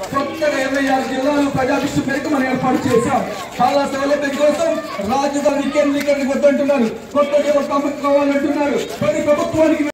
కొత్తగా ఇరవై ఆరు జిల్లాలు ప్రజాభిష్టి మేరకు మనం ఏర్పాటు చేశాం చాలా సౌలభ్యం కోసం రాజధాని వికేంద్రీకరణ వద్దంటున్నారు కొత్త జిల్లా తమకు కావాలంటున్నారు ప్రతి ప్రభుత్వానికి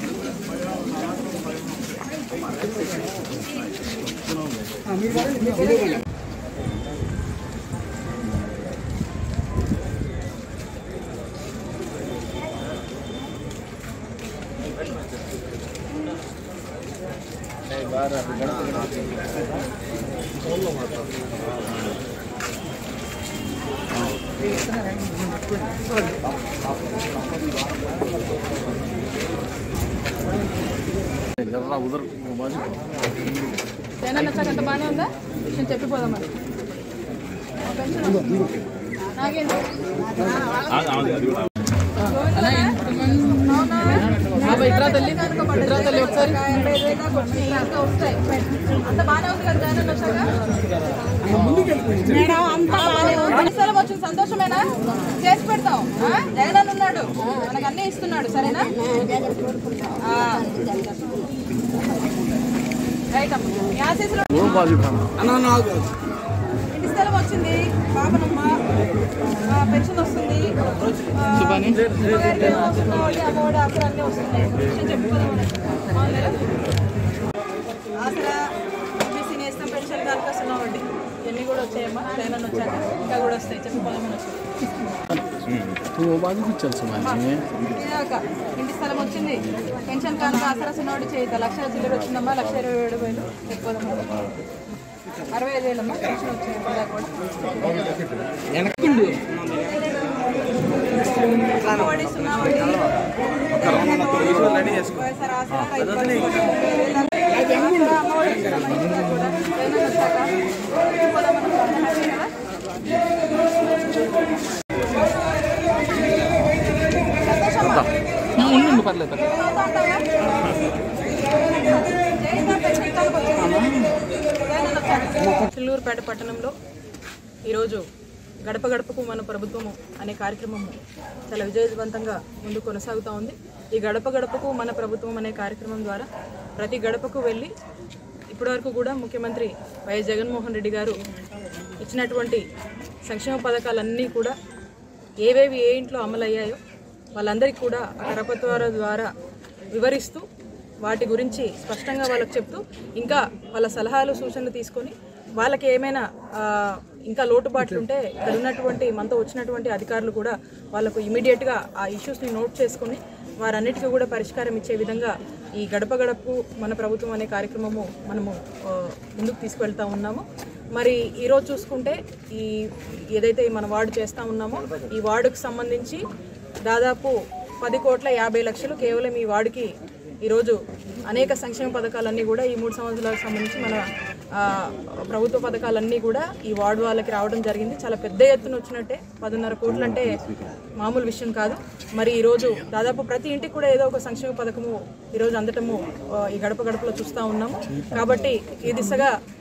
జగన్ వచ్చాక అంత బాగానే ఉందా విషయం చెప్పిపోదాం మరి పెన్షన్ నాకేంటి ఇట్రా తల్లి ఇట్రా తల్లి ఒకసారి వస్తాయి అంత బాగానే ఉంది కదా జగన్ వచ్చాక స్థలం వచ్చింది సంతోషమేనా చేసి పెడతాం ఆ? జగన్ అన్న ఉన్నాడు మనకు అన్నీ ఇస్తున్నాడు సరేనా ఆ. రైట్ అమ్మ మీ ఆశీస్సులు ఇంటి స్థలం వచ్చింది పాపనమ్మ ఆ, పెన్షన్ వస్తుంది ఆ, అమ్మగారికి ఏమో వస్తుందో, ఈ అమ్మఒడి ఆసరా అన్నీ వస్తున్నాయి విషయం చెప్పుకోదాం బాగుందా ఆసరా ఓబీసీ నేస్తం పెన్షన్ దరఖాస్తు ఉన్నామండి ఇవన్నీ కూడా వచ్చాయమ్మా జగన్ వచ్చాక ఇంకా కూడా వస్తాయి చెప్పుకోదామని వచ్చాయి ఇదాక ఇంటి స్థలం వచ్చింది పెన్షన్ కానుక ఆసరా సున్నోడి చేయిత లక్ష చిల్లర వచ్చిందమ్మా లక్ష ఇరవై ఏడు వేలు చెప్పుకోదమ్మా అరవై ఐదు వేలమ్మా పెన్షన్ వచ్చింది ఇప్పటిదాకా కూడా అమ్మఒడి సున్నా వడ్డీ వైఎస్ఆర్ ఆసరా రైతు బంధు, ఆసరా, అమ్మఒడి ఇస్తున్నామా ఇప్పటిదాకా కూడా జగన్ వచ్చాక చెప్పుకోదామని హ్యాపీ కదా ఉండు పర్లేదు చిల్లూరుపేట పట్టణంలో ఈరోజు గడప గడపకు మన ప్రభుత్వము అనే కార్యక్రమము చాలా విజయవంతంగా ముందు కొనసాగుతూ ఉంది ఈ గడప గడపకు మన ప్రభుత్వం అనే కార్యక్రమం ద్వారా ప్రతి గడపకు వెళ్ళి ఇప్పటివరకు కూడా ముఖ్యమంత్రి వైఎస్ జగన్మోహన్ రెడ్డి గారు ఇచ్చినటువంటి సంక్షేమ పథకాలన్నీ కూడా ఏవేవి ఏ ఇంట్లో అమలయ్యాయో వాళ్ళందరికీ కూడా ఆ కరపత్రాల ద్వారా వివరిస్తూ వాటి గురించి స్పష్టంగా వాళ్ళకి చెప్తూ ఇంకా వాళ్ళ సలహాలు సూచనలు తీసుకొని వాళ్ళకి ఏమైనా ఆ, ఇంకా లోటుబాట్లు ఉంటే ఇక్కడ ఉన్నటువంటి మనతో వచ్చినటువంటి అధికారులు కూడా వాళ్ళకు ఇమీడియట్గా ఆ ఇష్యూస్ని నోట్ చేసుకొని వారన్నిటికీ కూడా పరిష్కారం ఇచ్చే విధంగా ఈ గడప గడపకు మన ప్రభుత్వం అనే కార్యక్రమము మనము ఆ, ముందుకు తీసుకువెళ్తా ఉన్నాము మరి ఈరోజు చూసుకుంటే ఈ ఏదైతే మన వార్డు చేస్తూ ఉన్నామో ఈ వార్డుకు సంబంధించి దాదాపు పది కోట్ల యాభై లక్షలు కేవలం ఈ వార్డుకి ఈరోజు అనేక సంక్షేమ పథకాలన్నీ కూడా ఈ మూడు సంవత్సరాలకు సంబంధించి మన ఆ, ప్రభుత్వ పథకాలన్నీ కూడా ఈ వార్డు వాళ్ళకి రావడం జరిగింది చాలా పెద్ద ఎత్తున వచ్చినట్టే పదిన్నర కోట్లు అంటే మామూలు విషయం కాదు మరి ఈరోజు దాదాపు ప్రతి ఇంటికి కూడా ఏదో ఒక సంక్షేమ పథకము ఈరోజు అందటము ఆ, ఈ గడప గడపలో చూస్తూ ఉన్నాము కాబట్టి ఈ దిశగా